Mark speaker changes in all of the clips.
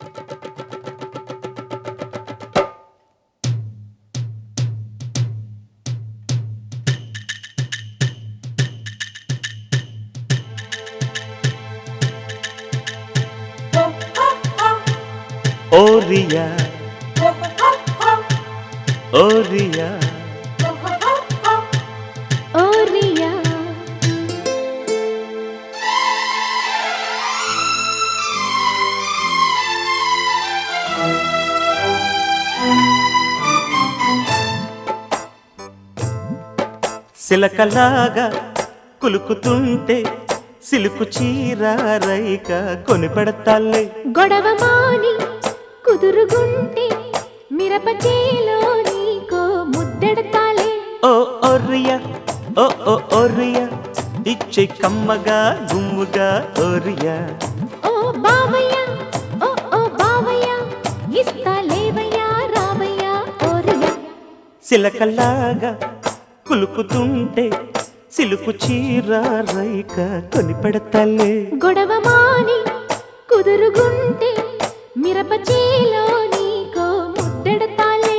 Speaker 1: ఓరియా ఓరియా
Speaker 2: ఓరియా
Speaker 1: సిలకలాగా కులుకుతుంటే silk చీర రైక కొని పెడతాలే
Speaker 2: గొడవ మాని కుదురుగుంటే మిరప చేలో నీకో ముద్దెడతాలే
Speaker 1: ఓ ఓరియా ఓ ఓ ఓరియా ఇచ్చే కమ్మగా గుమ్ముగా ఓరియా
Speaker 2: ఓ బావయ్య ఓ ఓ బావయ్య ఇస్తా లేవయ్యా రావయ్యా ఓరియా
Speaker 1: సిలకలాగా కులుకుతుంటే సిలుకు చీర రైక కొని పెడతాలే
Speaker 2: గొడవ మాని కుదురుగుంటే మిరప చేలో నీకో ముద్దెడతాలే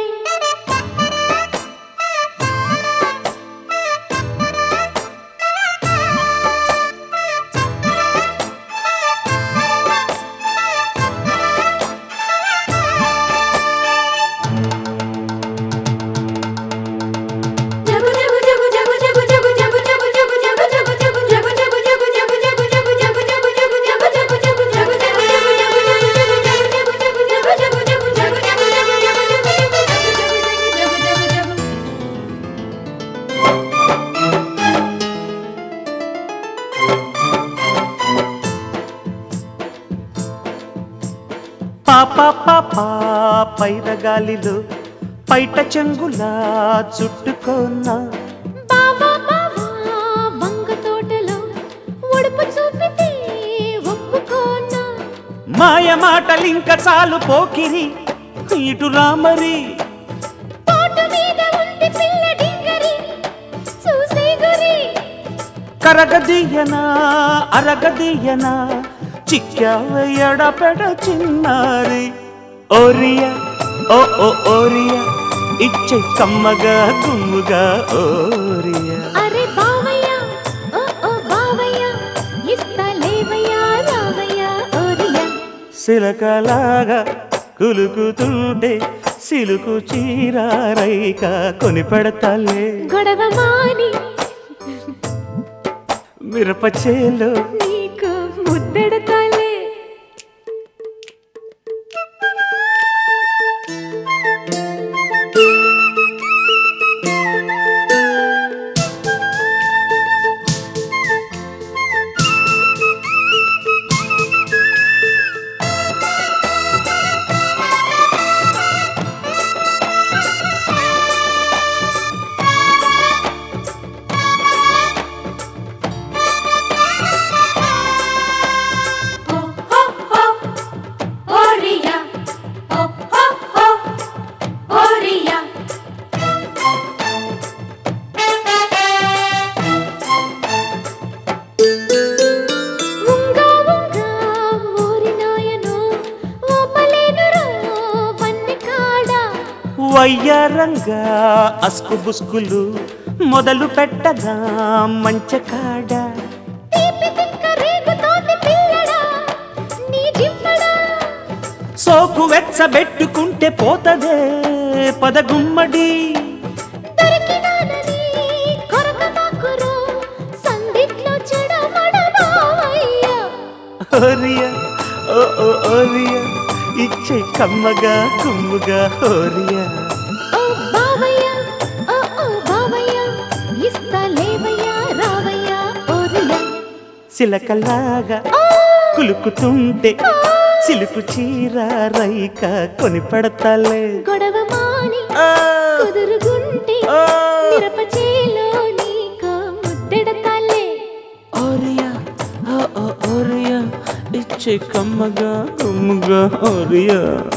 Speaker 1: పాప పాప పైరగాలిలో పైట చెంగులా చుట్టుకోన్నా
Speaker 2: బావా బావా వంగ తోటలో ఉడుపు చూపితే ఒప్పుకోనా
Speaker 1: మాయ మాటలింక చాలు పోకిరి ఇటు రామరి
Speaker 2: తోట మీద ఉంది పిల్ల డింగరి చూసే గురి
Speaker 1: కరగదీయనా అరగదీయనా చిక్కావయ్యడ పెడ చిన్నారి ఓరియా ఓ ఓ ఓరియా ఇచ్చే కమ్మగా గుమ్ముగా ఓరియా
Speaker 2: అరే బావయ్య ఓ ఓ బావయ్య ఇస్తా లేవయ్యా రావయ్యా ఓరియా
Speaker 1: సిలకలాగా కులుకుతుంటే సిలుకు చీరారైక కొని పెడతాలే
Speaker 2: గొడవ మాని
Speaker 1: మిరప చేలో
Speaker 2: నీకు ముద్దెడతాలే ఓరియా ఓ ఓ ఓ ఓరియా ఉంగా ఉంగా ఓరి నాయనో ఓపలేనురో వన్నె కాడా
Speaker 1: వయ్యారంగా అస్కు బుస్కులు మొదలు పెట్టగా మంచకాడ
Speaker 2: తీపి తిక్క రేగుతోంది పిల్లడా నీ జిమ్మడా
Speaker 1: సోకు వెచ్చబెట్టుకుంటే పోతదే పదగుమ్మడి
Speaker 2: దొరికినానని కొరక మాకురో సందిట్లో చెడమడ బావయ్య
Speaker 1: ఓరియా ఓ ఓ ఓరియా ఇచ్చే కమ్మగా కుమ్ముగా ఓరియా
Speaker 2: ఓ బావయ్య ఓ ఓ బావయ్య ఇస్తా లేవయ్యా రావయ్యా ఓరియా
Speaker 1: సిలకలాగా
Speaker 2: ఓ
Speaker 1: కులుకుతుంటే సిలుకు చీర రైక కొని పెడతాలే
Speaker 2: గొడవ మాని
Speaker 1: ఆ,
Speaker 2: కుదురుగుంటే
Speaker 1: ఆ.
Speaker 2: మిరప చేలో నీకు ముద్దెడతాలే
Speaker 1: ఓరియా ఓ ఓ ఓరియా ఇచ్చే కమ్మగా కుమ్ముగా ఓరియా